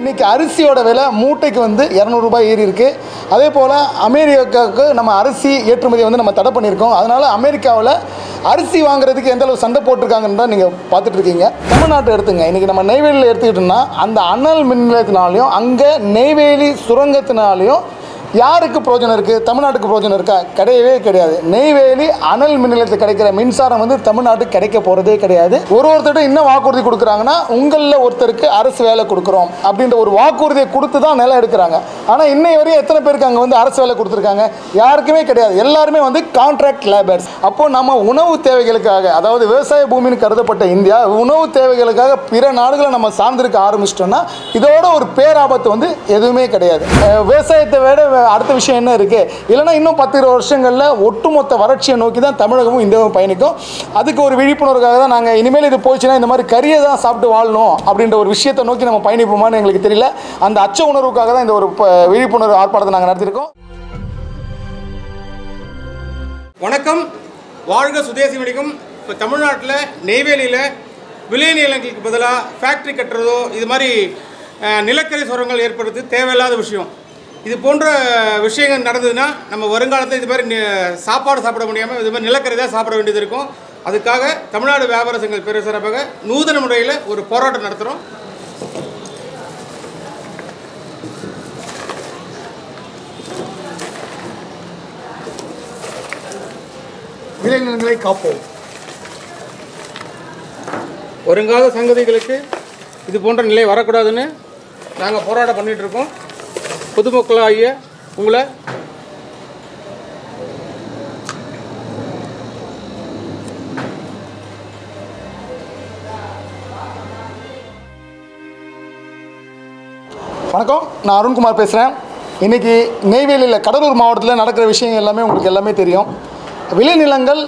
இன்னைக்கு அரிசியோட விலை மூட்டைக்கு வந்து இரநூறுபாய் ஏறி இருக்கு அதே போல் அமெரிக்காவுக்கு நம்ம அரிசி ஏற்றுமதி வந்து நம்ம தடை பண்ணியிருக்கோம் அதனால் அமெரிக்காவில் அரிசி வாங்குறதுக்கு எந்த அளவு சண்டை போட்டிருக்காங்கன்னு தான் நீங்கள் பார்த்துட்டு இருக்கீங்க தமிழ்நாட்டை எடுத்துங்க இன்றைக்கி நம்ம நெய்வேலியில் எடுத்துக்கிட்டோம்னா அந்த அனல் மின் நிலையத்தினாலையும் அங்கே நெய்வேலி சுரங்கத்தினாலையும் யாருக்கு பிரோஜனம் இருக்குது தமிழ்நாட்டுக்கு பிரோஜனம் இருக்கா கிடையவே கிடையாது நெய்வேலி அனல் மின் நிலையத்தில் கிடைக்கிற மின்சாரம் வந்து தமிழ்நாட்டுக்கு கிடைக்க போகிறதே கிடையாது ஒரு ஒருத்தர்கிட்ட என்ன வாக்குறுதி கொடுக்குறாங்கன்னா உங்களில் ஒருத்தருக்கு அரசு வேலை கொடுக்குறோம் அப்படின்ற ஒரு வாக்குறுதியை கொடுத்து தான் நிலம் எடுக்கிறாங்க ஆனால் இன்னை வரையும் எத்தனை பேருக்கு அங்கே வந்து அரசு வேலை கொடுத்துருக்காங்க யாருக்குமே கிடையாது எல்லாருமே வந்து கான்ட்ராக்ட் லேபர்ஸ் அப்போ நம்ம உணவு தேவைகளுக்காக அதாவது விவசாய பூமின்னு கருதப்பட்ட இந்தியா உணவு தேவைகளுக்காக பிற நாடுகளை நம்ம சார்ந்திருக்க ஆரம்பிச்சிட்டோம்னா இதோட ஒரு பேராபத்து வந்து எதுவுமே கிடையாது அஹ் விவசாயத்தை விட வே- அடுத்த விஷயம் என்ன இருக்குது இல்லைன்னா இன்னும் பத்து இருபது வருஷங்களில் ஒட்டுமொத்த வறட்சியை நோக்கி தான் தமிழகமும் இந்தியாவும் பயணிக்கும் அதுக்கு ஒரு விழிப்புணர்வுக்காக தான் நாங்கள் இனிமேல் இது போச்சுன்னா இந்த மாதிரி கறியை தான் சாப்பிட்டு வாழணும் அப்படின்ற ஒரு விஷயத்தை நோக்கி நம்ம பயணிப்போமான்னு எங்களுக்கு தெரியல அந்த அச்ச உணர்வுக்காக தான் இந்த ஒரு ப- விழிப்புணர்வு ஆர்ப்பாட்டத்தை நாங்கள் நடத்தியிருக்கோம் வணக்கம் வாழ்க சுதேசி வணிகம் இப்போ தமிழ்நாட்டில் நெய்வேலியில் விளைநிலங்களுக்கு பதிலாக ஃபேக்ட்ரி கட்டுறதோ இது மாதிரி அஹ், நிலக்கரி சுரங்கள் ஏற்படுறது தேவையில்லாத விஷயம் இது போன்ற விஷயங்கள் நடந்ததுன்னா நம்ம வருங்காலத்தில் இது மாதிரி நி- சாப்பாடு சாப்பிட முடியாமல் இது மாதிரி நிலக்கரி தான் சாப்பிட வேண்டியது இருக்கும் அதுக்காக தமிழ்நாடு வியாபார சங்க பேரரசாக நூதன முறையில் ஒரு போராட்டம் நடத்துகிறோம் விளைநிலங்களை காப்போம் வருங்கால சங்கதிகளுக்கு இது போன்ற நிலை வரக்கூடாதுன்னு நாங்கள் போராட்டம் பண்ணிட்டு இருக்கோம் பொதுமக்களாகிய உங்களை வணக்கம் நான் அருண்குமார் பேசுகிறேன் இன்றைக்கி நெய்வேலியில் கடலூர் மாவட்டத்தில் நடக்கிற விஷயங்கள் எல்லாமே உங்களுக்கு எல்லாமே தெரியும் விளைநிலங்கள்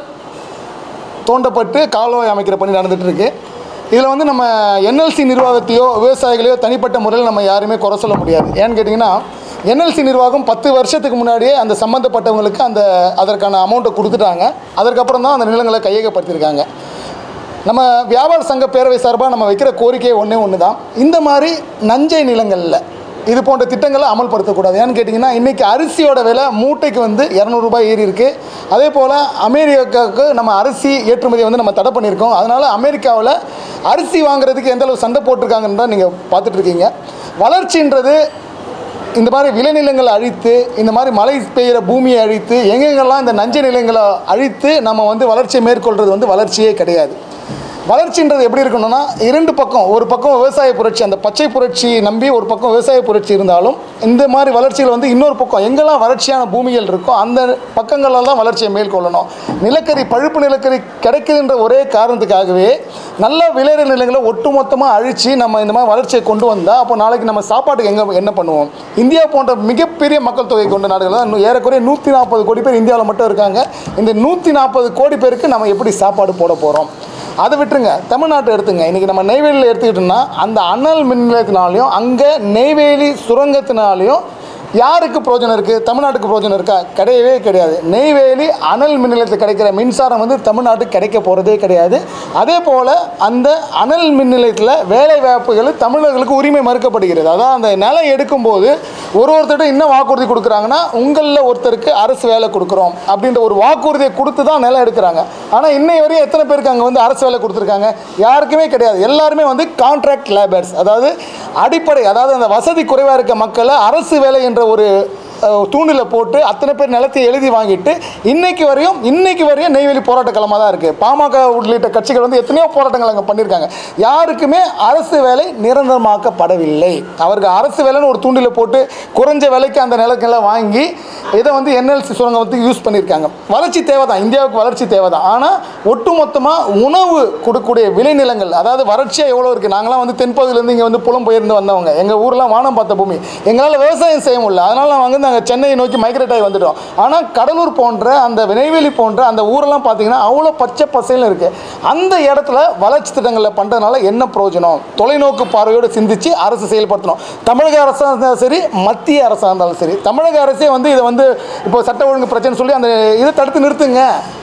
தோண்டப்பட்டு கால்வாய் அமைக்கிற பணி நடந்துட்டு இருக்கு இதில் வந்து நம்ம என்எல்சி நிர்வாகத்தையோ விவசாயிகளையோ தனிப்பட்ட முறையில் நம்ம யாருமே குறை சொல்ல முடியாது ஏன்னு கேட்டிங்கன்னா என்எல்சி நிர்வாகம் பத்து வருஷத்துக்கு முன்னாடியே அந்த சம்மந்தப்பட்டவங்களுக்கு அந்த அதற்கான அமௌண்ட்டை கொடுத்துட்டாங்க அதற்கப்புறம் தான் அந்த நிலங்களை கையகப்படுத்தியிருக்காங்க நம்ம வியாபார சங்க பேரவை சார்பாக நம்ம வைக்கிற கோரிக்கை ஒன்றே ஒன்று தான் இந்த மாதிரி நஞ்சை நிலங்களில் இது போன்ற திட்டங்களை அமல்படுத்தக்கூடாது ஏன்னு கேட்டிங்கன்னா இன்றைக்கி அரிசியோட விலை மூட்டைக்கு வந்து இரநூறுபாய் ஏறி இருக்குது அதே போல் அமெரிக்காவுக்கு நம்ம அரிசி ஏற்றுமதியை வந்து நம்ம தடை பண்ணியிருக்கோம் அதனால் அமெரிக்காவில் அரிசி வாங்குறதுக்கு எந்த அளவு சண்டை போட்டிருக்காங்கன்னு தான் நீங்கள் பார்த்துட்ருக்கீங்க வளர்ச்சின்றது இந்த மாதிரி விளைநிலங்களை அழித்து இந்த மாதிரி மழை பெய்கிற பூமியை அழித்து எங்கெங்கெல்லாம் இந்த நஞ்சை நிலங்களை அழித்து நம்ம வந்து வளர்ச்சியை மேற்கொள்கிறது வந்து வளர்ச்சியே கிடையாது வளர்ச்சின்றது எப்படி இருக்கணும்னா இரண்டு பக்கம் ஒரு பக்கம் விவசாய புரட்சி அந்த பச்சை புரட்சி நம்பி ஒரு பக்கம் விவசாய புரட்சி இருந்தாலும் இந்த மாதிரி வளர்ச்சிகள் வந்து இன்னொரு பக்கம் எங்கெல்லாம் வறட்சியான பூமிகள் இருக்கோ அந்த பக்கங்களில் தான் வளர்ச்சியை மேற்கொள்ளணும் நிலக்கரி பழுப்பு நிலக்கரி கிடைக்குதுன்ற ஒரே காரணத்துக்காகவே நல்ல விளையிற நிலங்களை ஒட்டுமொத்தமாக அழித்து நம்ம இந்த மாதிரி வளர்ச்சியை கொண்டு வந்தால் அப்போ நாளைக்கு நம்ம சாப்பாட்டுக்கு எங்கே என்ன பண்ணுவோம் இந்தியா போன்ற மிகப்பெரிய மக்கள் தொகை கொண்ட நாடுகள் தான் இன்னும் ஏறக்குறைய நூற்றி நாற்பது கோடி பேர் இந்தியாவில் மட்டும் இருக்காங்க இந்த நூற்றி நாற்பது கோடி பேருக்கு நம்ம எப்படி சாப்பாடு போட போகிறோம் அதை விட்டுருங்க தமிழ்நாட்டை எடுத்துங்க இன்றைக்கி நம்ம நெய்வேலியில் எடுத்துக்கிட்டோம்னா அந்த அனல் மின் நிலையத்தினாலையும் அங்கே நெய்வேலி சுரங்கத்தினாலையும் யாருக்கு பிரோஜனம் இருக்குது தமிழ்நாட்டுக்கு பிரோஜனம் இருக்கா கிடையவே கிடையாது நெய்வேலி அனல் மின் நிலையத்தில் கிடைக்கிற மின்சாரம் வந்து தமிழ்நாட்டுக்கு கிடைக்க போகிறதே கிடையாது அதே போல் அந்த அனல் மின் நிலையத்தில் வேலை வாய்ப்புகள் தமிழர்களுக்கு உரிமை மறுக்கப்படுகிறது அதான் அந்த நிலம் எடுக்கும்போது ஒரு ஒருத்தர்கிட்ட என்ன வாக்குறுதி கொடுக்குறாங்கன்னா உங்களில் ஒருத்தருக்கு அரசு வேலை கொடுக்குறோம் அப்படின்ற ஒரு வாக்குறுதியை கொடுத்து தான் நிலம் எடுக்கிறாங்க ஆனால் இன்னை வரையும் எத்தனை பேருக்கு அங்கே வந்து அரசு வேலை கொடுத்துருக்காங்க யாருக்குமே கிடையாது எல்லாருமே வந்து கான்ட்ராக்ட் லேபர்ஸ் அதாவது அடிப்படை அதாவது அந்த வசதி குறைவாக இருக்க மக்களை அரசு வேலை என்ற ஒரு அஹ், தூண்டில போட்டு அத்தனை பேர் நிலத்தை எழுதி வாங்கிட்டு இன்னைக்கு வரையும் இன்னைக்கு வரையும் நெய்வேலி போராட்ட களமாக தான் இருக்குது பாமக உள்ளிட்ட கட்சிகள் வந்து எத்தனையோ போராட்டங்கள் அங்கே பண்ணியிருக்காங்க யாருக்குமே அரசு வேலை நிரந்தரமாக்கப்படவில்லை அவருக்கு அரசு வேலைன்னு ஒரு தூண்டில போட்டு குறைஞ்ச விலைக்கு அந்த நிலங்களை வாங்கி இதை வந்து என்எல்சி சுரங்கம் வந்து யூஸ் பண்ணியிருக்காங்க வளர்ச்சி தேவை தான் இந்தியாவுக்கு வளர்ச்சி தேவை தான் ஆனால் ஒட்டுமொத்தமாக உணவு கொடுக்கக்கூடிய விளைநிலங்கள் அதாவது வறட்சியாக எவ்வளோ இருக்குது நாங்களாம் வந்து தென்பகுதியிலேருந்து இங்கே வந்து புலம்பெயர்ந்து வந்தவங்க எங்கள் ஊர்லாம் வானம் பார்த்த பூமி எங்களால் விவசாயம் செய்ய முடியல அதனால் நாங்கள் வந்து நாங்கள் சென்னையை நோக்கி மைக்ரேட் ஆகி வந்துட்டோம் ஆனால் கடலூர் போன்ற அந்த நெய்வேலி போன்ற அந்த ஊரெல்லாம் பார்த்தீங்கன்னா அவ்வளோ பச்சை பசையில் இருக்குது அந்த இடத்துல வளர்ச்சி திட்டங்களில் பண்ணுறதுனால என்ன பிரயோஜனம் தொலைநோக்கு பார்வையோடு சிந்திச்சு அரசு செயல்படுத்தணும் தமிழக அரசாக இருந்தாலும் சரி மத்திய அரசாக இருந்தாலும் சரி தமிழக அரசே வந்து இதை வந்து இப்போ சட்ட ஒழுங்கு பிரச்சனை சொல்லி அந்த இதை தடுத்து நிறுத்துங்க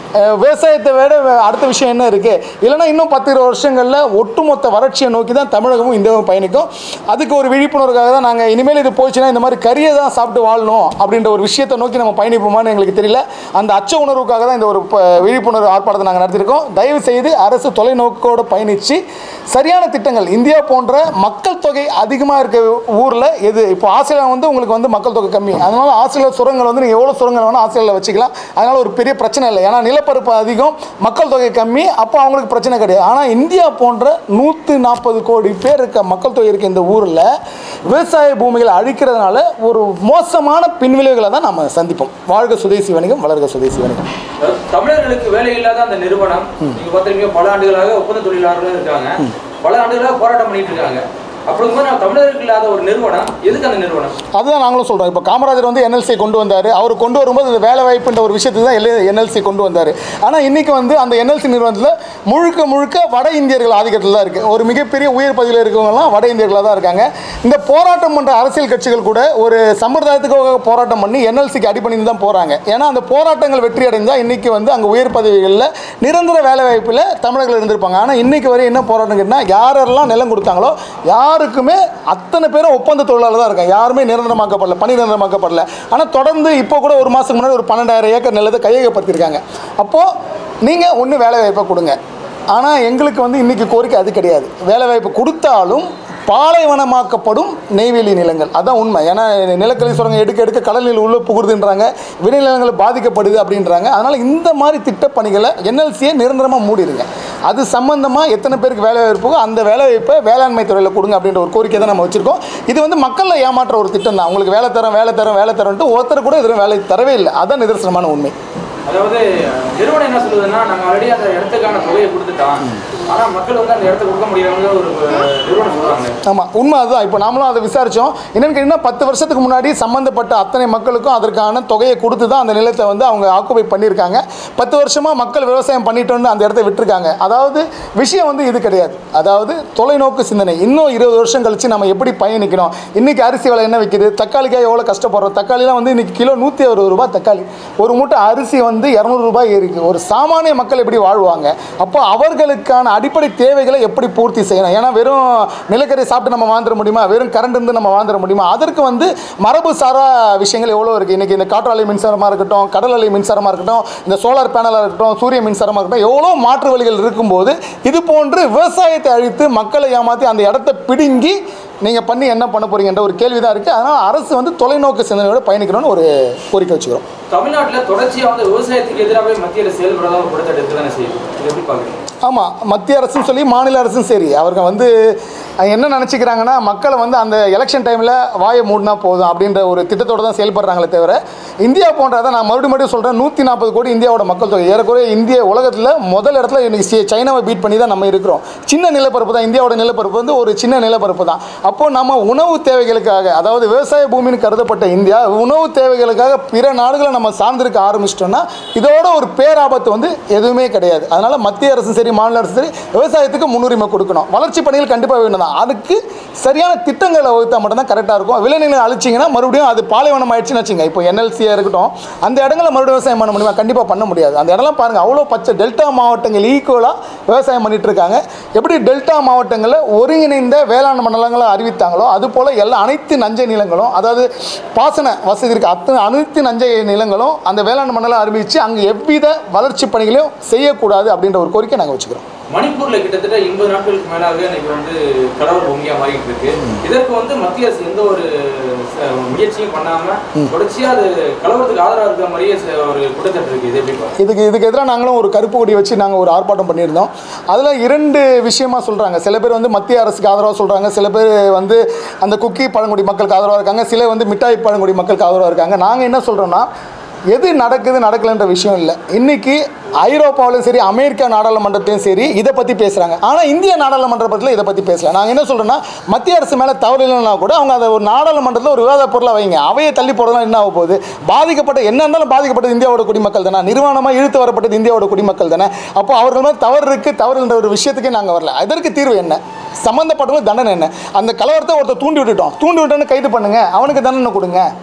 அஹ், விவசாயத்தை விட வே- அடுத்த விஷயம் என்ன இருக்குது இல்லைன்னா இன்னும் பத்து இருபது வருஷங்களில் ஒட்டுமொத்த வறட்சியை நோக்கி தான் தமிழகமும் இந்தியாவும் பயணிக்கும் அதுக்கு ஒரு விழிப்புணர்வுக்காக தான் நாங்கள் இனிமேல் இது போச்சுன்னா இந்த மாதிரி கறியை தான் சாப்பிட்டு வாழணும் அப்படின்ற ஒரு விஷயத்தை நோக்கி நம்ம பயணிப்போமான்னு எங்களுக்கு தெரியல அந்த அச்ச உணர்வுக்காக தான் இந்த ஒரு ப- விழிப்புணர்வு ஆர்ப்பாட்டத்தை நாங்கள் நடத்தியிருக்கோம் தயவு செய்து அரசு தொலைநோக்கோடு பயணித்து சரியான திட்டங்கள் இந்தியா போன்ற மக்கள் தொகை அதிகமாக இருக்க ஊரில் எது இப்போ ஆஸ்திரேலியா வந்து உங்களுக்கு வந்து மக்கள் தொகை கம்மி அதனால் ஆஸ்திரேலியா சுரங்கள் வந்து நீங்கள் எவ்வளோ சுரங்கள் வேணால் ஆஸ்திரேலியாவில் வச்சுக்கலாம் அதனால் ஒரு பெரிய பிரச்சனை இல்லை ஏன்னா நிலப்பரப்பு அதிகம் மக்கள் தொகை கம்மி அப்போ அவங்களுக்கு பிரச்சனை கிடையாது ஆனால் இந்தியா போன்ற நூற்றி நாற்பது கோடி பேர் இருக்க மக்கள் தொகை இருக்க இந்த ஊரில் விவசாய பூமிகளை அழிக்கிறதுனால ஒரு மோசமான பின்விளைவுகளை தான் நம்ம சந்திப்போம் வாழ்க சுதேசி வணிகம் வளர்க சுதேசி வணிகம் அதாவது தமிழர்களுக்கு வேலை இல்லாத அந்த நிறுவனம் நீங்க பார்த்திருக்கீங்க பல ஆண்டுகளாக ஒப்பந்த தொழிலாளர்கள் இருக்காங்க பல ஆண்டுகளாக போராட்டம் பண்ணிட்டு இருக்காங்க அப்படி இருக்கும்போது நான் தமிழருக்கு இல்லாத ஒரு நிறுவனம் எதுக்கு அந்த நிறுவனம் அதுதான் நாங்களும் சொல்கிறோம் இப்போ காமராஜர் வந்து என்எல்சி கொண்டு வந்தார் அவர் கொண்டு வரும்போது இந்த வேலை வாய்ப்புன்ற ஒரு விஷயத்துக்கு தான் எல் என்எல்சி கொண்டு வந்தார் ஆனால் இன்றைக்கி வந்து அந்த என்எல்சி நிறுவனத்தில் முழுக்க முழுக்க வட இந்தியர்கள் ஆதிக்கத்தில் தான் இருக்குது ஒரு மிகப்பெரிய உயர் பதவியில் இருக்கவங்கலாம் வட இந்தியர்களாக தான் இருக்காங்க இந்த போராட்டம் பண்ணுற அரசியல் கட்சிகள் கூட ஒரு சம்பிரதாயத்துக்காக போராட்டம் பண்ணி என்எல்சிக்கு அடிப்பணி தான் போகிறாங்க ஏன்னா அந்த போராட்டங்கள் வெற்றி அடைந்தால் இன்றைக்கி வந்து அங்கே உயர் பதவிகளில் நிரந்தர வேலை வாய்ப்பில் தமிழர்கள் இருந்திருப்பாங்க ஆனால் இன்றைக்கி வரை என்ன போராட்டம் கேட்டால் யாரெல்லாம் நிலம் கொடுத்தாங்களோ யாருக்குமே அத்தனை பேரும் ஒப்பந்த தொழிலாளர் தான் இருக்காங்க யாருமே நிரந்தரமாக்கப்படல பணி நிரந்தரமாக்கப்படல ஆனால் தொடர்ந்து இப்போ கூட ஒரு மாதத்துக்கு முன்னாடி ஒரு பன்னெண்டாயிரம் ஏக்கர் நிலத்தை கையகப்படுத்தியிருக்காங்க அப்போது நீங்கள் ஒன்று வேலை வாய்ப்பை கொடுங்க ஆனால் எங்களுக்கு வந்து இன்றைக்கி கோரிக்கை அது கிடையாது வேலை வாய்ப்பு கொடுத்தாலும் பாலைவனமாக்கப்படும் நெய்வேலி நிலங்கள் அதான் உண்மை ஏன்னா நிலக்கரி சுரங்கம் எடுக்க எடுக்க கடலில் உள்ள புகுதுன்றாங்க விளைநிலங்கள் பாதிக்கப்படுது அப்படின்றாங்க அதனால் இந்த மாதிரி திட்டப்பணிகளை என்எல்சியை நிரந்தரமாக மூடிடுங்க அது சம்மந்தமாக எத்தனை பேருக்கு வேலை வாய்ப்போ அந்த வேலை வாய்ப்பை வேளாண்மை துறையில் கொடுங்க அப்படின்ற ஒரு கோரிக்கை தான் நம்ம வச்சுருக்கோம் இது வந்து மக்களை ஏமாற்ற ஒரு திட்டம் தான் உங்களுக்கு வேலை தரோம் வேலை தரோம் வேலை தரோன்ட்டு ஒருத்தர் கூட இதில் வேலை தரவே இல்லை அதான் நிதர்சனமான உண்மை அதாவது நிறுவனம் என்ன சொல்லுதுன்னா நாங்க ஆல்ரெடி அந்த இடத்துக்கான தொகையை கொடுத்துட்டோம் ஆனா மக்கள் வந்து அந்த இடத்த கொடுக்க முடியாதுன்னு ஒரு நிறுவனம் சொல்றாங்க ஆமாம் உண்மை அதுதான் இப்போ நாமளும் அதை விசாரித்தோம் என்னென்னு கேட்டிங்கன்னா பத்து வருஷத்துக்கு முன்னாடி சம்மந்தப்பட்ட அத்தனை மக்களுக்கும் அதற்கான தொகையை கொடுத்து தான் அந்த நிலத்தை வந்து அவங்க ஆக்குபை பண்ணியிருக்காங்க பத்து வருஷமாக மக்கள் விவசாயம் பண்ணிட்டோன்னு அந்த இடத்த விட்டுருக்காங்க அதாவது விஷயம் வந்து இது கிடையாது அதாவது தொலைநோக்கு சிந்தனை இன்னும் இருபது வருஷம் கழிச்சு நம்ம எப்படி பயணிக்கணும் இன்றைக்கி அரிசி விலை என்ன விற்கிது தக்காளிக்காய் எவ்வளோ கஷ்டப்படுறோம் தக்காளிலாம் வந்து இன்றைக்கி கிலோ நூற்றி அறுபது ரூபாய் தக்காளி ஒரு மூட்டை அரிசி வந்து இரநூறு ரூபாய் இருக்குது ஒரு சாமானிய மக்கள் எப்படி வாழ்வாங்க அப்போ அவர்களுக்கான அடிப்படை தேவைகளை எப்படி பூர்த்தி செய்யணும் ஏன்னா வெறும் நிலக்கரி சாப்பிட்டு நம்ம வாழ்ந்துட முடியுமா வெறும் கரண்ட் இருந்து நம்ம வாழ்ந்துட முடியுமா அதற்கு வந்து மரபு சாரா விஷயங்கள் எவ்வளோ இருக்குது இன்றைக்கி இந்த காற்றாலை மின்சாரமாக இருக்கட்டும் கடல் அலை மின்சாரமாக இருக்கட்டும் இந்த சோலார் பேனலாக இருக்கட்டும் சூரிய மின்சாரமாக இருக்கட்டும் எவ்வளோ மாற்று வழிகள் இருக்கும்போது இது போன்று விவசாயத்தை அழித்து மக்களை ஏமாற்றி அந்த இடத்த பிடுங்கி நீங்கள் பண்ணி என்ன பண்ண போறீங்கன்ற ஒரு கேள்வி தான் இருக்குது அதனால் அரசு வந்து தொலைநோக்கு சிந்தனையோட பயணிக்கணும்னு ஒரு கோரிக்கை வச்சுக்கிறோம் தமிழ்நாட்டுல தொடர்ச்சியா வந்து விவசாயத்துக்கு எதிராகவே மத்திய அரசு செயல்படாத ஒரு படத்தை எடுத்து தானே செய்யுது இது எப்படி பாக்குறீங்க ஆமாம் மத்திய அரசும் சரி மாநில அரசும் சரி அவங்க வந்து அஹ், என்ன நினச்சிக்கிறாங்கன்னா மக்களை வந்து அந்த எலெக்ஷன் டைமில் வாயை மூடினா போதும் அப்படின்ற ஒரு திட்டத்தோடு தான் செயல்படுறாங்களே தவிர இந்தியா போன்றதை நான் மறுபடியும் மறுபடியும் சொல்கிறேன் நூற்றி நாற்பது கோடி இந்தியாவோட மக்கள் தொகை ஏறக்குறைய இந்திய உலகத்தில் முதல் இடத்துல இன்னைக்கு சி- சைனாவை பீட் பண்ணி தான் நம்ம இருக்கிறோம் சின்ன நிலப்பரப்பு தான் இந்தியாவோட நிலப்பரப்பு வந்து ஒரு சின்ன நிலப்பரப்பு தான் அப்போது நம்ம உணவு தேவைகளுக்காக அதாவது விவசாய பூமின்னு கருதப்பட்ட இந்தியா உணவு தேவைகளுக்காக பிற நாடுகளை நம்ம சார்ந்திருக்க ஆரம்பிச்சிட்டோம்னா இதோட ஒரு பேராபத்து வந்து எதுவுமே கிடையாது அதனால் மத்திய அரசும் சரி மாநில அரசும் சரி விவசாயத்துக்கு முன்னுரிமை கொடுக்கணும் வளர்ச்சி பணிகள் கண்டிப்பாக வேணும் தான் அதுக்கு சரியான திட்டங்களை வகுத்தா மட்டும்தான் கரெக்டாக இருக்கும் விளைநிலை அழிச்சிங்கன்னா மறுபடியும் அது பாலைவனம் ஆயிடுச்சுன்னு வச்சுங்க இப்போ என்எல்சியாக இருக்கட்டும் அந்த இடங்களை மறுபடியும் விவசாயம் பண்ண முடியுமா கண்டிப்பாக பண்ண முடியாது அந்த இடம்லாம் பாருங்கள் அவ்வளோ பச்சை டெல்டா மாவட்டங்கள் ஈக்குவலாக விவசாயம் பண்ணிட்டு இருக்காங்க எப்படி டெல்டா மாவட்டங்களில் ஒருங்கிணைந்த வேளாண் மண்டலங்களை அறிவித்தாங்களோ அதுபோல் எல்லா அனைத்து நஞ்சை நிலங்களும் அதாவது பாசன வசதி இருக்க அத்தனை அனைத்து நஞ்சை நிலங்களும் அந்த வேளாண் மண்டலம் அறிவித்து அங்கே எவ்வித வளர்ச்சி பணிகளையும் செய்யக்கூடாது அப்படின்ற ஒரு கோரிக்கை நாங்கள் வச்சுக்கிறோம் மணிப்பூர்ல கிட்டத்தட்ட எண்பது நாட்களுக்கு மேலாக இன்னைக்கு வந்து கலவர பூமியா மாறிட்டு இருக்கு இதற்கு வந்து மத்திய அரசு எந்த ஒரு ச- முயற்சியும் பண்ணாம தொடர்ச்சியா அது கலவரத்துக்கு ஆதரவா இருக்கிற மாதிரியே ச- ஒரு குற்றச்சாட்டு இருக்கு இது எப்படி பாருங்க இதுக்கு இதுக்கு எதிராக நாங்களும் ஒரு கருப்பு கொடி வச்சு நாங்கள் ஒரு ஆர்ப்பாட்டம் பண்ணியிருந்தோம் அதில் இரண்டு விஷயமா சொல்கிறாங்க சில பேர் வந்து மத்திய அரசுக்கு ஆதரவாக சொல்கிறாங்க சில பேர் வந்து அந்த குக்கி பழங்குடி மக்களுக்கு ஆதரவாக இருக்காங்க சில வந்து மிட்டாய் பழங்குடி மக்களுக்கு ஆதரவாக இருக்காங்க நாங்கள் என்ன சொல்கிறோன்னா எது நடக்குது நடக்கலைன்ற விஷயம் இல்லை இன்றைக்கி ஐரோப்பாவிலும் சரி அமெரிக்கா நாடாளுமன்றத்திலையும் சரி இதை பற்றி பேசுகிறாங்க ஆனால் இந்திய நாடாளுமன்றத்தில் இதை பற்றி பேசல நாங்கள் என்ன சொல்கிறோன்னா மத்திய அரசு மேலே தவறு இல்லைன்னா கூட அவங்க அதை ஒரு நாடாளுமன்றத்தில் ஒரு விவாத பொருளாக வைங்க அவையை தள்ளி போடுறதுலாம் என்ன ஆக போகுது பாதிக்கப்பட்ட என்ன இருந்தாலும் பாதிக்கப்பட்டது இந்தியாவோட குடிமக்கள் தானே நிர்வாணமாக இழுத்து வரப்பட்டது இந்தியாவோட குடிமக்கள் தானே அப்போ அவர்கள் மேலே தவறு இருக்குது தவறுன்ற ஒரு விஷயத்துக்கே நாங்கள் வரல அதற்கு தீர்வு என்ன சம்மந்தப்பட்டவங்க தண்டனை என்ன அந்த கலவரத்தை ஒருத்தர் தூண்டி விட்டுட்டோம் தூண்டி விட்டோன்னு கைது பண்ணுங்க அவனுக்கு தண்டனை கொடுங்க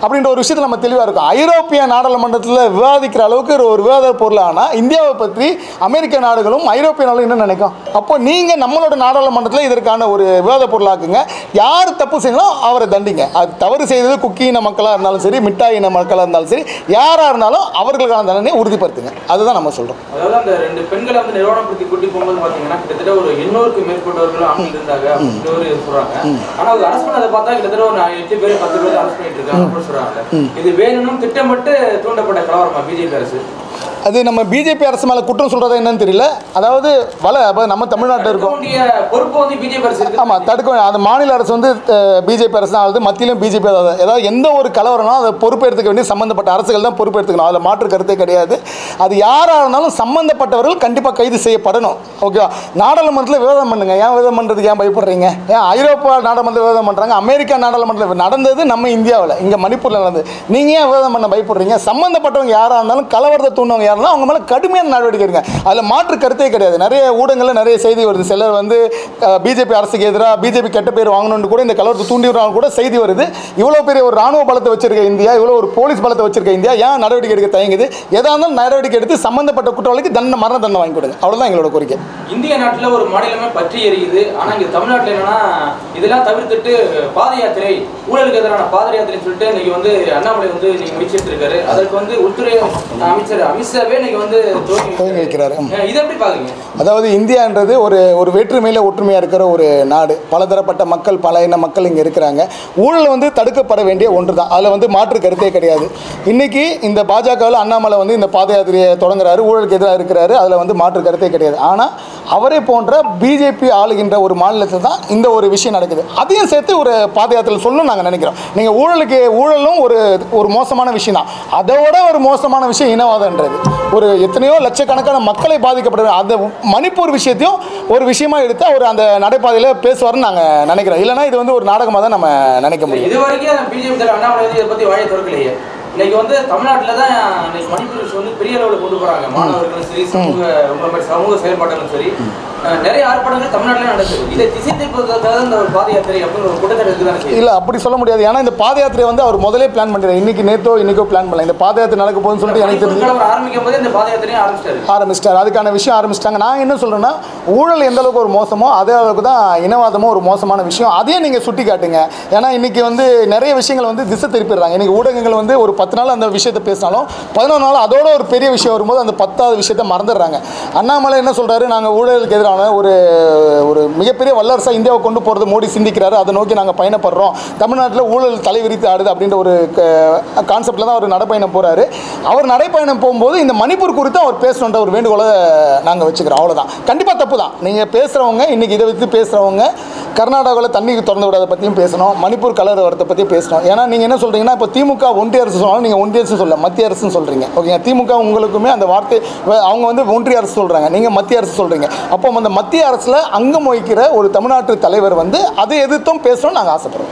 அப்படின்ற ஒரு விஷயத்தில் நம்ம தெளிவாக இருக்கும் ஐரோப்பிய நாடாளுமன்றத்தில் விவாதிக்கிற அளவுக்கு ஒரு விவாத பொருளானா இந்தியாவை பற்றி அமெரிக்க நாடுகளும் ஐரோப்பிய நாடுகளும் என்ன நினைக்கும் அப்போ நீங்கள் நம்மளோட நாடாளுமன்றத்தில் இதற்கான ஒரு விவாத பொருளாக்குங்க யார் தப்பு செய்யணும் அவரை தண்டிங்க அது தவறு செய்தது குக்கி இன மக்களாக இருந்தாலும் சரி மிட்டாய் இன மக்களாக இருந்தாலும் சரி யாராக இருந்தாலும் அவர்களுக்கான தண்டனையை உறுதிப்படுத்துங்க அதுதான் நம்ம சொல்கிறோம் அதாவது அந்த ரெண்டு பெண்களை வந்து நிறுவனப்படுத்தி கூட்டி போகும்போது பாத்தீங்கன்னா கிட்டத்தட்ட ஒரு எண்ணூறுக்கு மேற்பட்டவர்களும் ஆண்கள் இருந்தாங்க அப்படின்னு ஒரு சொல்றாங்க ஆனா அது அரசு பண்ணதை பார்த்தா கிட்டத்தட்ட ஒரு நான் எட்டு பேர் பத்து பேர் அரசு பண்ணிட்டு இருக்காங்க அப்படின்னு சொல்றாங்க இது வேணும்னு திட்டமிட்டு தூண்டப்பட்ட கலவரமா பிஜேபி அரசு அது நம்ம பிஜேபி அரசு மேலே குற்றம் சொல்கிறதா என்னன்னு தெரியல அதாவது வலை அப்போ நம்ம தமிழ்நாட்டில் இருக்கோம் வேண்டிய பொறுப்பு வந்து பிஜேபி அரசு இருக்கு ஆமாம் தடுக்க வேண்டிய- அந்த மாநில அரசு வந்து பிஜேபி அரசு தான் ஆகுது மத்தியிலும் பிஜேபி தான் ஏதாவது எந்த ஒரு கலவரம்னா அதை பொறுப்பெடுத்துக்க வேண்டிய சம்மந்தப்பட்ட அரசுகள் தான் பொறுப்பெடுத்துக்கணும் அதில் மாற்று கருத்தே கிடையாது அது யாராக இருந்தாலும் சம்மந்தப்பட்டவர்கள் கண்டிப்பாக கைது செய்யப்படணும் ஓகேவா நாடாளுமன்றத்தில் விவாதம் பண்ணுங்க ஏன் விவாதம் பண்ணுறதுக்கு ஏன் பயப்படுறீங்க ஏன் ஐரோப்பா நாடாளுமன்றத்தில் விவாதம் பண்ணுறாங்க அமெரிக்கா நாடாளுமன்றத்தில் நடந்தது நம்ம இந்தியாவில் இங்கே மணிப்பூரில் நடந்தது நீங்கள் ஏன் விவாதம் பண்ண பயப்படுறீங்க சம்மந்தப்பட்டவங்க யாராக இருந்தாலும் கலவரத்தை தூண்டவங்க யாருன்னா அவங்க மேலே கடுமையான நடவடிக்கை எடுங்க அதில் மாற்று கருத்தே கிடையாது நிறைய ஊடகங்களில் நிறைய செய்தி வருது சிலர் வந்து பிஜேபி அரசுக்கு எதிராக பிஜேபி கெட்ட பேர் வாங்கணும்னு கூட இந்த கலவரத்தை தூண்டி விடுறாங்க கூட செய்தி வருது இவ்வளோ பெரிய ஒரு ராணுவ பலத்தை வச்சிருக்க இந்தியா இவ்வளோ ஒரு போலீஸ் பலத்தை வச்சிருக்க இந்தியா ஏன் நடவடிக்கை எடுக்க தயங்குது எதா இருந்தாலும் நடவடிக்கை எடுத்து சம்மந்தப்பட்ட குற்றவாளிக்கு தண்டனை மரண தண்டனை வாங்கி கொடுங்க அவ்வளோதான் எங்களோட கோரிக்கை இந்திய நாட்டுல ஒரு மாநிலமே பற்றி எரியுது ஆனா இங்க தமிழ்நாட்டுல என்னன்னா இதெல்லாம் தவிர்த்துட்டு பாத யாத்திரை ஊழலுக்கு எதிரான பாத யாத்திரைன்னு சொல்லிட்டு இன்னைக்கு வந்து அண்ணாமலை வந்து நீங்க முடிச்சிட்டு இருக்காரு அதற்கு வந்து உள்துறை அமைச்சர் அமித்ஷாவே இன்னைக்கு வந்து துவங்கி துவங்கி வைக்கிறாரு ம். அஹ் இதை எப்படி பாக்குறீங்க அதாவது இந்தியான்றது ஒரு ஒரு வேற்றுமையில் ஒற்றுமையாக இருக்கிற ஒரு நாடு பலதரப்பட்ட மக்கள் பல இன மக்கள் இங்கே இருக்கிறாங்க ஊழல் வந்து தடுக்கப்பட வேண்டிய ஒன்று தான் அதில் வந்து மாற்று கருத்தே கிடையாது இன்றைக்கி இந்த பாஜகவில் அண்ணாமலை வந்து இந்த பாத யாத்திரையை தொடங்குறாரு ஊழலுக்கு எதிராக இருக்கிறாரு அதில் வந்து மாற்று கருத்தே கிடையாது ஆனால் அவரை போன்ற பிஜேபி ஆளுகின்ற ஒரு மாநிலத்தில் தான் இந்த ஒரு விஷயம் நடக்குது அதையும் சேர்த்து ஒரு பாத யாத்திரை சொல்லணும்னு நாங்கள் நினைக்கிறோம் நீங்கள் ஊழலுக்கு ஊழலும் ஒரு ஒரு மோசமான விஷயம் தான் அதோட ஒரு மோசமான விஷயம் இனவாதம்ன்றது ஒரு எத்தனையோ லட்சக்கணக்கான மக்களை பாதிக்கப்படுற அந்த மணிப்பூர் விஷயத்தையும் ஒரு விஷயமா எடுத்து அவர் அந்த நடைபாதையில் பேசுவார்னு நாங்கள் நினைக்கிறோம் இல்லைன்னா இது வந்து ஒரு நாடகமாக தான் நம்ம நினைக்க முடியும் இது வரைக்கும் பிஜேபி தலைவர் அண்ணாமலை வந்து இதை பத்தி வாயை திறக்கலையே இன்னைக்கு வந்து தமிழ்நாட்டுல தான் இன்னைக்கு மணிப்பூர் விஷயம் வந்து பெரிய அளவில் கொண்டு போறாங்க மாணவர்களும் சரி சமூக உங்களை மாதிரி சமூக செயல்பாடுகளும் சரி அஹ் நிறைய ஆர்ப்பாட்டங்கள் தமிழ்நாட்டிலே நடக்குது இதை திசை திருப்பதற்காக இந்த ஒரு பாத யாத்திரை அப்படின்னு ஒரு குற்றச்சாட்டு இருக்குதானே செய்யுது இல்லை அப்படி சொல்ல முடியாது ஏன்னா இந்த பாத யாத்திரை வந்து அவர் முதலே பிளான் பண்ணிடுறாரு இன்னைக்கு நேத்தோ இன்னைக்கோ பிளான் பண்ணல இந்த பாத யாத்திரை நடக்க போகுதுன்னு சொல்லிட்டு எனக்கு தெரிஞ்சு கலவரம் ஆரம்பிக்கும் போதே இந்த பாத யாத்திரையும் ஆரம்பிச்சிட்டாரு ஆரம்பிச்சிட்டார் அதுக்கான விஷயம் ஆரம்பிச்சிட்டாங்க நான் என்ன சொல்கிறேன்னா ஊழல் எந்த அளவுக்கு ஒரு மோசமோ அதே அளவுக்கு தான் இனவாதமும் ஒரு மோசமான விஷயம் அதையும் நீங்கள் சுட்டி காட்டுங்க ஏன்னா இன்றைக்கி வந்து நிறைய விஷயங்கள் வந்து திசை திருப்பிடுறாங்க இன்றைக்கி ஊடகங்கள் வந்து ஒரு பத்து நாள் அந்த விஷயத்தை பேசினாலும் பதினொரு நாள் அதோட ஒரு பெரிய விஷயம் வரும்போது அந்த பத்தாவது விஷயத்தை மறந்துடுறாங்க அண்ணாமலை என்ன சொல்கிறாரு நாங்கள் ஊழலுக்கு எதிரான ஒரு ஒரு மிகப்பெரிய வல்லரசாக இந்தியாவை கொண்டு போகிறது மோடி சிந்திக்கிறாரு அதை நோக்கி நாங்கள் பயணப்படுறோம் தமிழ்நாட்டில் ஊழல் தலைவிரித்து ஆடுது அப்படின்ற ஒரு கான்செப்டில் தான் அவர் நடைப்பயணம் போகிறாரு அவர் நடைப்பயணம் போகும்போது இந்த மணிப்பூர் குறித்து அவர் பேசணுன்ற ஒரு வேண்டுகோளை நாங்கள் வச்சுக்கிறோம் அவ்வளோதான் கண்டிப்பாக தப்பு தான் நீங்கள் பேசுகிறவங்க இன்றைக்கி இதை வச்சு பேசுகிறவங்க கர்நாடகாவில் தண்ணி திறந்து விடாத பற்றியும் பேசணும் மணிப்பூர் கலவரத்தை பற்றி பேசணும் ஏன்னா நீங்கள் என்ன சொல்கிறீங்கன்னா இப்போ திமுக ஒன்றிய அரசு சொன்னாலும் நீங்கள் ஒன்றிய அரசு சொல்ல மத்திய அரசுன்னு சொல்கிறீங்க ஓகேங்க திமுக உங்களுக்குமே அந்த வார்த்தை வ- அவங்க வந்து ஒன்றிய அரசு சொல்கிறாங்க நீங்கள் மத்திய அரசு சொல்கிறீங்க அப்போ அந்த மத்திய அரசில் அங்கம் வகிக்கிற ஒரு தமிழ்நாட்டு தலைவர் வந்து அதை எதிர்த்தும் பேசணும்னு நாங்கள் ஆசைப்படுறோம்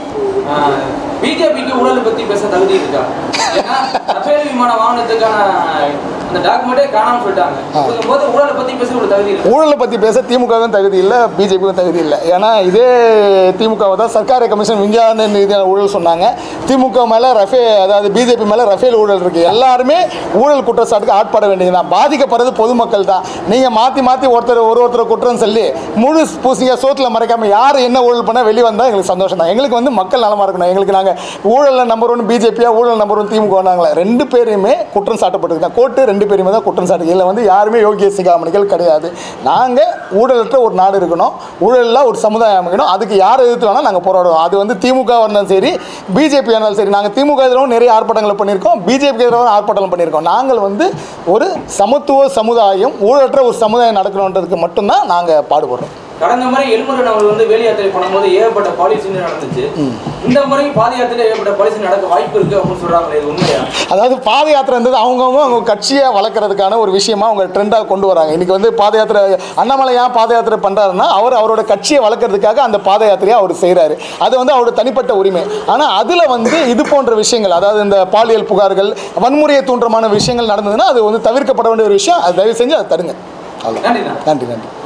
பிஜேபிக்கு ஊழலை பத்தி பேச தகுதி இருக்கா ஏன்னா ரஃபேல் விமான வாகனத்துக்கான அந்த டாக்குமெண்டே காணாம சொல்லிட்டாங்க இருக்கும்போது ஊழலை பத்தி பேச ஒரு தகுதி இருக்கு ஊழலை பற்றி பேச திமுகவும் தகுதி இல்லை பிஜேபிக்கும் தகுதி இல்லை ஏன்னா இதே திமுகவை தான் சர்க்காரி கமிஷன் விஞ்ஞான ரீதியான ஊழல் சொன்னாங்க திமுக மேலே ரஃபே அதாவது பிஜேபி மேலே ரஃபேல் ஊழல் இருக்குது எல்லாருமே ஊழல் குற்றச்சாட்டுக்கு ஆட்பட வேண்டியது தான் பாதிக்கப்படுறது பொதுமக்கள் தான் நீங்கள் மாற்றி மாற்றி ஒருத்தர் ஒரு ஒருத்தர் குற்றம் சொல்லி முழு பூசிங்க சோத்தில் மறைக்காமல் யார் என்ன ஊழல் பண்ணால் வெளியே வந்தால் எங்களுக்கு சந்தோஷம் தான் எங்களுக்கு வந்து மக்கள் நலமாக இருக்கணும் எங்களுக்கு நாங்கள் ஊழலில் நம்பர் ஒன் பிஜேபியா ஊழல் நம்பர் ஒன் திமுக நாங்களே ரெண்டு பேரையுமே குற்றம் சாட்டப்பட்டிருக்கோம் கோர்ட்டு ரெண்டு பேருமே தான் குற்றம் சாட்டு இதில் வந்து யாருமே யோகிய சிகாமணிகள் கிடையாது நாங்கள் ஊழலற்ற ஒரு நாடு இருக்கணும் ஊழலில் ஒரு சமுதாயம் அமைக்கணும் அதுக்கு யார் எதிர்த்து வேணால் நாங்கள் போராடுவோம் அது வந்து திமுக இருந்தாலும் சரி பிஜேபி இருந்தாலும் சரி நாங்கள் திமுக எதிராகவும் நிறைய ஆர்ப்பாட்டங்களை பண்ணியிருக்கோம் பிஜேபி எதிராகவும் ஆர்ப்பாட்டங்கள் பண்ணியிருக்கோம் நாங்கள் வந்து ஒரு சமத்துவ சமுதாயம் ஊழலற்ற ஒரு சமுதாயம் நடக்கணுன்றதுக்கு மட்டும்தான் நாங்கள் பாடுபடுறோம் கடந்த முறை எலும்புடன் அவர் வந்து வேலி யாத்திரை பண்ணும்போது ஏகப்பட்ட பாலிசி நடந்துச்சு இந்த முறை பாத யாத்திரை ஏகப்பட்ட பாலிசி நடக்க வாய்ப்பு இருக்கு அப்படின்னு சொல்றாங்களே இது உண்மையா அதாவது பாத யாத்திரை இருந்தது அவங்கவுங்க அவங்க கட்சியை வளர்க்குறதுக்கான ஒரு விஷயமா அவங்க ட்ரெண்டாக கொண்டு வராங்க இன்றைக்கி வந்து பாத யாத்திரை அண்ணாமலை ஏன் பாத யாத்திரை பண்ணுறாருன்னா அவர் அவரோட கட்சியை வளர்க்குறதுக்காக அந்த பாத யாத்திரையை அவர் செய்கிறாரு அது வந்து அவரோட தனிப்பட்ட உரிமை ஆனால் அதில் வந்து இது போன்ற விஷயங்கள் அதாவது இந்த பாலியல் புகார்கள் வன்முறையை தூண்டுறமான விஷயங்கள் நடந்ததுன்னா அது வந்து தவிர்க்கப்பட வேண்டிய ஒரு விஷயம் அது தயவு செஞ்சு அதை தடுங்க அவ்வளோ நன்றிண்ணா நன்றி நன்றி